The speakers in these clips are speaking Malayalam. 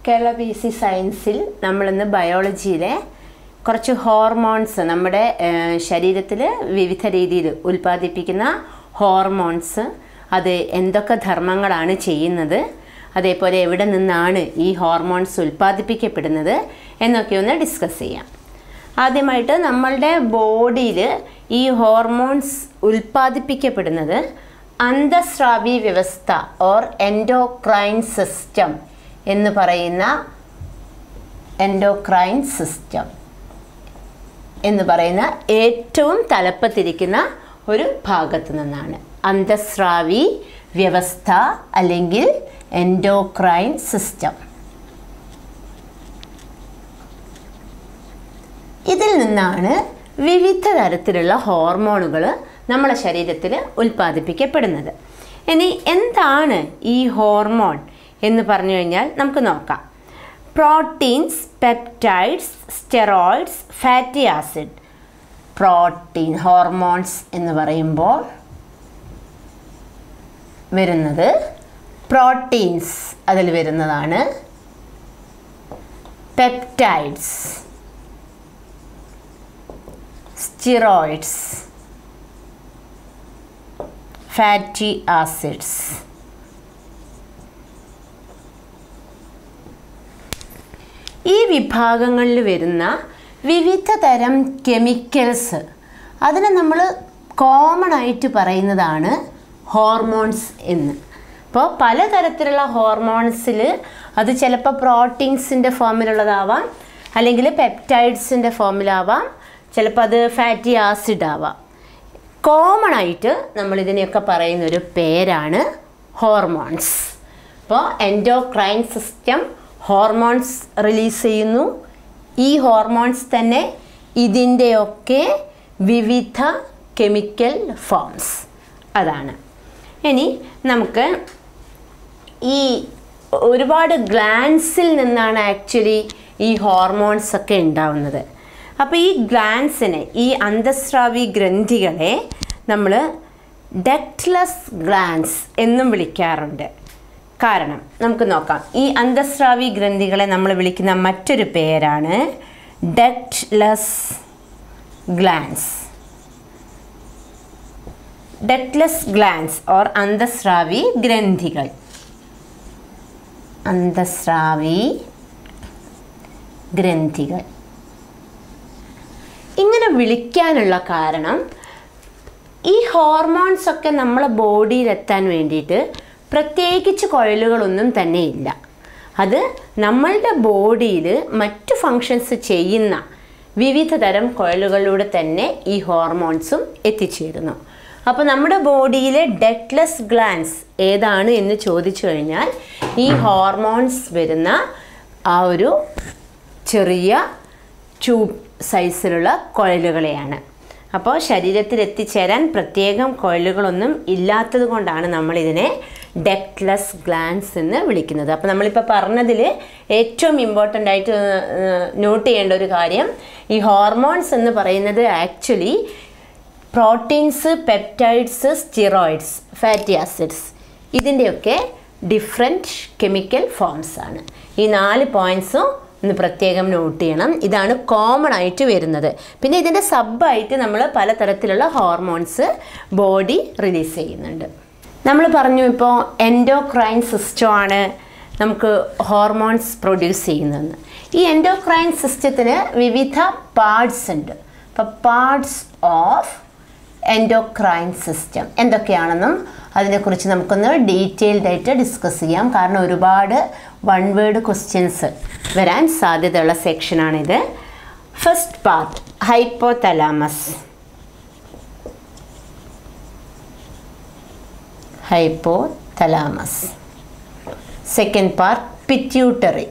കേരള പി സി സയൻസിൽ നമ്മളിന്ന് ബയോളജിയിലെ കുറച്ച് ഹോർമോൺസ് നമ്മുടെ ശരീരത്തിൽ വിവിധ രീതിയിൽ ഉൽപ്പാദിപ്പിക്കുന്ന ഹോർമോൺസ് അത് എന്തൊക്കെ ധർമ്മങ്ങളാണ് ചെയ്യുന്നത് അതേപോലെ എവിടെ നിന്നാണ് ഈ ഹോർമോൺസ് ഉൽപ്പാദിപ്പിക്കപ്പെടുന്നത് എന്നൊക്കെ ഒന്ന് ഡിസ്കസ് ചെയ്യാം ആദ്യമായിട്ട് നമ്മളുടെ ബോഡിയിൽ ഈ ഹോർമോൺസ് ഉൽപ്പാദിപ്പിക്കപ്പെടുന്നത് അന്തസ്രാവി വ്യവസ്ഥ ഓർ എൻഡോക്രൈൻ സിസ്റ്റം എന്ന് പറയുന്ന എൻഡോക്രൈൻ സിസ്റ്റം എന്ന് പറയുന്ന ഏറ്റവും തലപ്പത്തിരിക്കുന്ന ഒരു ഭാഗത്ത് നിന്നാണ് അന്തസ്രാവി വ്യവസ്ഥ അല്ലെങ്കിൽ എൻഡോക്രൈൻ സിസ്റ്റം ഇതിൽ നിന്നാണ് വിവിധ തരത്തിലുള്ള ഹോർമോണുകൾ നമ്മളെ ശരീരത്തിൽ ഉൽപ്പാദിപ്പിക്കപ്പെടുന്നത് ഇനി എന്താണ് ഈ ഹോർമോൺ എന്ന് പറഞ്ഞു കഴിഞ്ഞാൽ നമുക്ക് നോക്കാം proteins peptides steroids fatty acid protein hormones എന്ന് പറയുമ്പോൾ വരുന്നത് പ്രോട്ടീൻസ് അതിൽ വരുന്നതാണ് പെപ്റ്റൈഡ്സ് സ്റ്റിറോയിഡ്സ് ഫാറ്റി ആസിഡ്സ് ഈ വിഭാഗങ്ങളിൽ വരുന്ന വിവിധ തരം കെമിക്കൽസ് അതിനെ നമ്മൾ കോമൺ ആയിട്ട് പറയുന്നതാണ് ഹോർമോൺസ് എന്ന് അപ്പോൾ പലതരത്തിലുള്ള ഹോർമോൺസിൽ അത് ചിലപ്പോൾ പ്രോട്ടീൻസിൻ്റെ ഫോമിലുള്ളതാവാം അല്ലെങ്കിൽ പെപ്റ്റൈഡ്സിൻ്റെ ഫോമിലാവാം ചിലപ്പോൾ അത് ഫാറ്റി ആസിഡ് ആവാം കോമൺ ആയിട്ട് നമ്മൾ ഇതിനെയൊക്കെ പറയുന്ന ഒരു പേരാണ് ഹോർമോൺസ് അപ്പോൾ എൻഡോക്രൈൻ സിസ്റ്റം ഹോർമോൺസ് റിലീസ് ചെയ്യുന്നു ഈ ഹോർമോൺസ് തന്നെ ഇതിൻ്റെയൊക്കെ വിവിധ കെമിക്കൽ ഫോംസ് അതാണ് ഇനി നമുക്ക് ഈ ഒരുപാട് ഗ്ലാൻസിൽ നിന്നാണ് ആക്ച്വലി ഈ ഹോർമോൺസ് ഒക്കെ ഉണ്ടാവുന്നത് അപ്പോൾ ഈ ഗ്ലാൻസിനെ ഈ അന്തസ്രാവി ഗ്രന്ഥികളെ നമ്മൾ ഡെക്ട്ലെസ് ഗ്ലാൻസ് എന്നും വിളിക്കാറുണ്ട് കാരണം നമുക്ക് നോക്കാം ഈ അന്തസ്രാവി ഗ്രന്ഥികളെ നമ്മൾ വിളിക്കുന്ന മറ്റൊരു പേരാണ് ductless glands ductless glands or അന്തസ്രാവി ഗ്രന്ഥികൾ അന്തസ്രാവി ഗ്രന്ഥികൾ ഇങ്ങനെ വിളിക്കാനുള്ള കാരണം ഈ ഹോർമോൺസ് ഒക്കെ നമ്മളെ ബോഡിയിലെത്താൻ വേണ്ടിയിട്ട് പ്രത്യേകിച്ച് കുഴലുകളൊന്നും തന്നെ ഇല്ല അത് നമ്മളുടെ ബോഡിയിൽ മറ്റു ഫങ്ഷൻസ് ചെയ്യുന്ന വിവിധ തരം കുഴലുകളിലൂടെ തന്നെ ഈ ഹോർമോൺസും എത്തിച്ചേരുന്നു അപ്പോൾ നമ്മുടെ ബോഡിയിലെ ഡെക്ലെസ് ഗ്ലാൻസ് ഏതാണ് എന്ന് ചോദിച്ചു കഴിഞ്ഞാൽ ഈ ഹോർമോൺസ് വരുന്ന ആ ഒരു ചെറിയ ട്യൂബ് സൈസിലുള്ള കുഴലുകളെയാണ് അപ്പോൾ ശരീരത്തിൽ എത്തിച്ചേരാൻ പ്രത്യേകം കുഴലുകളൊന്നും ഇല്ലാത്തത് കൊണ്ടാണ് നമ്മളിതിനെ ഡെക്ലെസ് ഗ്ലാൻസ് എന്ന് വിളിക്കുന്നത് അപ്പോൾ നമ്മളിപ്പോൾ പറഞ്ഞതിൽ ഏറ്റവും ഇമ്പോർട്ടൻ്റ് ആയിട്ട് നോട്ട് ചെയ്യേണ്ട ഒരു കാര്യം ഈ ഹോർമോൺസ് എന്ന് പറയുന്നത് actually proteins peptides steroids fatty acids ഇതിൻ്റെയൊക്കെ ഡിഫറെൻറ്റ് കെമിക്കൽ ഫോംസ് ആണ് ഈ നാല് പോയിൻറ്റ്സും ഒന്ന് പ്രത്യേകം നോട്ട് ചെയ്യണം ഇതാണ് കോമൺ ആയിട്ട് വരുന്നത് പിന്നെ ഇതിൻ്റെ സബായിട്ട് നമ്മൾ പലതരത്തിലുള്ള ഹോർമോൺസ് ബോഡി റിലീസ് ചെയ്യുന്നുണ്ട് നമ്മൾ പറഞ്ഞു ഇപ്പോൾ എൻഡോക്രൈൻ സിസ്റ്റമാണ് നമുക്ക് ഹോർമോൺസ് പ്രൊഡ്യൂസ് ചെയ്യുന്നതെന്ന് ഈ എൻഡോക്രൈൻ സിസ്റ്റത്തിന് വിവിധ പാർട്സ് ഉണ്ട് അപ്പോൾ പാർട്സ് ഓഫ് എൻഡോക്രൈൻ സിസ്റ്റം എന്തൊക്കെയാണെന്നും അതിനെക്കുറിച്ച് നമുക്കൊന്ന് ഡീറ്റെയിൽഡ് ആയിട്ട് ഡിസ്കസ് ചെയ്യാം കാരണം ഒരുപാട് വൺ വേർഡ് ക്വസ്റ്റ്യൻസ് വരാൻ സാധ്യതയുള്ള സെക്ഷനാണിത് first part hypothalamus hypothalamus second part pituitary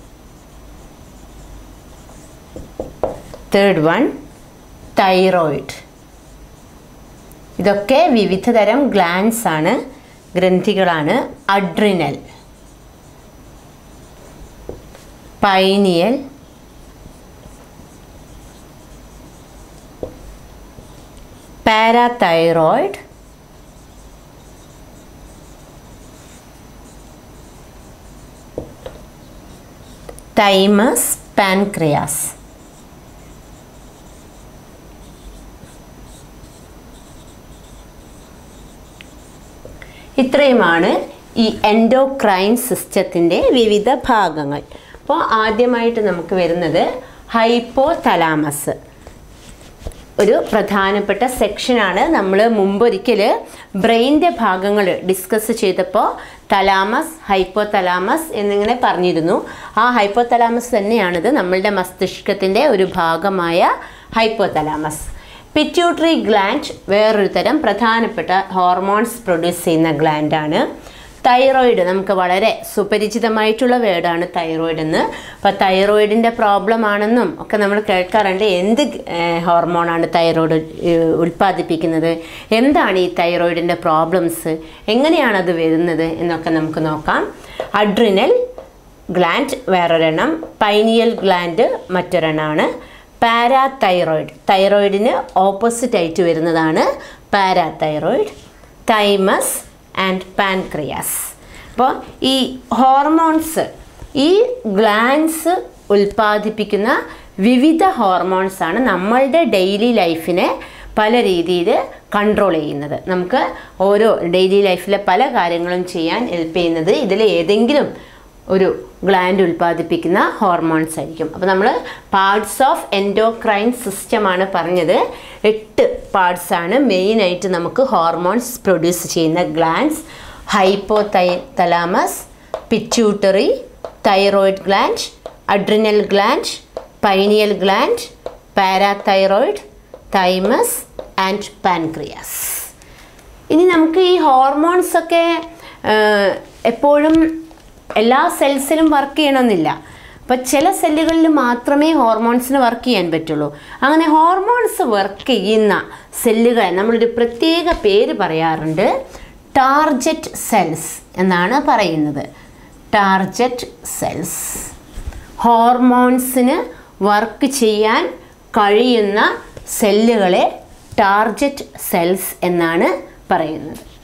third one thyroid ഇതൊക്കെ വിവിധ തരം ഗ്ലാൻസ് ആണ് ഗ്രന്ഥികളാണ് adrenal pineal parathyroid thymus pancreas ഇത്രയുമാണ് ഈ എൻഡോക്രൈൻ സിസ്റ്റത്തിൻ്റെ വിവിധ ഭാഗങ്ങൾ അപ്പോൾ ആദ്യമായിട്ട് നമുക്ക് വരുന്നത് ഹൈപ്പോ തലാമസ് ഒരു പ്രധാനപ്പെട്ട സെക്ഷനാണ് നമ്മൾ മുമ്പൊരിക്കൽ ബ്രെയിൻ്റെ ഭാഗങ്ങൾ ഡിസ്കസ് ചെയ്തപ്പോൾ തലാമസ് ഹൈപ്പോ തലാമസ് എന്നിങ്ങനെ പറഞ്ഞിരുന്നു ആ ഹൈപ്പോ തലാമസ് തന്നെയാണിത് നമ്മളുടെ മസ്തിഷ്കത്തിൻ്റെ ഒരു ഭാഗമായ ഹൈപ്പോ തലാമസ് പിറ്റ്യൂട്ടറി ഗ്ലാൻഡ് വേറൊരു തരം പ്രധാനപ്പെട്ട ഹോർമോൺസ് പ്രൊഡ്യൂസ് ചെയ്യുന്ന ഗ്ലാൻഡാണ് തൈറോയിഡ് നമുക്ക് വളരെ സുപരിചിതമായിട്ടുള്ള വേർഡാണ് തൈറോയിഡ് എന്ന് അപ്പോൾ തൈറോയിഡിൻ്റെ പ്രോബ്ലം ആണെന്നും ഒക്കെ നമ്മൾ കേൾക്കാറുണ്ട് എന്ത് ഹോർമോണാണ് തൈറോയിഡ് ഏഹ്, ഉൽപ്പാദിപ്പിക്കുന്നത് എന്താണ് ഈ തൈറോയിഡിൻ്റെ പ്രോബ്ലംസ് എങ്ങനെയാണ് അത് വരുന്നത് എന്നൊക്കെ നമുക്ക് നോക്കാം അഡ്രിനൽ ഗ്ലാൻഡ് വേറൊരെണ്ണം പൈനിയൽ ഗ്ലാൻഡ് മറ്റൊരെണ്ണമാണ് പാരാതൈറോയിഡ് തൈറോയിഡിന് ഓപ്പോസിറ്റ് ആയിട്ട് വരുന്നതാണ് പാരാതൈറോയിഡ് തൈമസ് ആൻഡ് പാൻക്രിയാസ് അപ്പോൾ ഈ ഹോർമോൺസ് ഈ ഗ്ലാൻസ് ഉൽപ്പാദിപ്പിക്കുന്ന വിവിധ ഹോർമോൺസ് ആണ് നമ്മളുടെ ഡെയിലി ലൈഫിനെ പല രീതിയിൽ കൺട്രോൾ ചെയ്യുന്നത് നമുക്ക് ഓരോ ഡെയിലി ലൈഫിലെ പല കാര്യങ്ങളും ചെയ്യാൻ ഹെൽപ്പ് ചെയ്യുന്നത് ഇതിൽ ഏതെങ്കിലും ഒരു ഗ്ലാൻഡ് ഉൽപ്പാദിപ്പിക്കുന്ന ഹോർമോൺസ് ആയിരിക്കും അപ്പോൾ നമ്മൾ പാർട്സ് ഓഫ് എൻഡോക്രൈൻ സിസ്റ്റമാണ് പറഞ്ഞത് എട്ട് പാർട്സ് ആണ് മെയിനായിട്ട് നമുക്ക് ഹോർമോൺസ് പ്രൊഡ്യൂസ് ചെയ്യുന്ന glands hypo thy thalamus pituitary thyroid gland adrenal gland pineal gland parathyroid thymus and pancreas ഇനി നമുക്ക് ഈ ഹോർമോൺസ് ഒക്കെ ഏഹ്, എപ്പോഴും എല്ലാ സെൽസിലും വർക്ക് ചെയ്യണമെന്നില്ല അപ്പം ചില സെല്ലുകളിൽ മാത്രമേ ഹോർമോൺസിന് വർക്ക് ചെയ്യാൻ പറ്റുള്ളൂ അങ്ങനെ ഹോർമോൺസ് വർക്ക് ചെയ്യുന്ന സെല്ലുകളെ നമ്മളൊരു പ്രത്യേക പേര് പറയാറുണ്ട് ടാർജറ്റ് സെൽസ് എന്നാണ് പറയുന്നത് ടാർജറ്റ് സെൽസ് ഹോർമോൺസിന് വർക്ക് ചെയ്യാൻ കഴിയുന്ന സെല്ലുകളെ ടാർജറ്റ് സെൽസ് എന്നാണ് പറയുന്നത്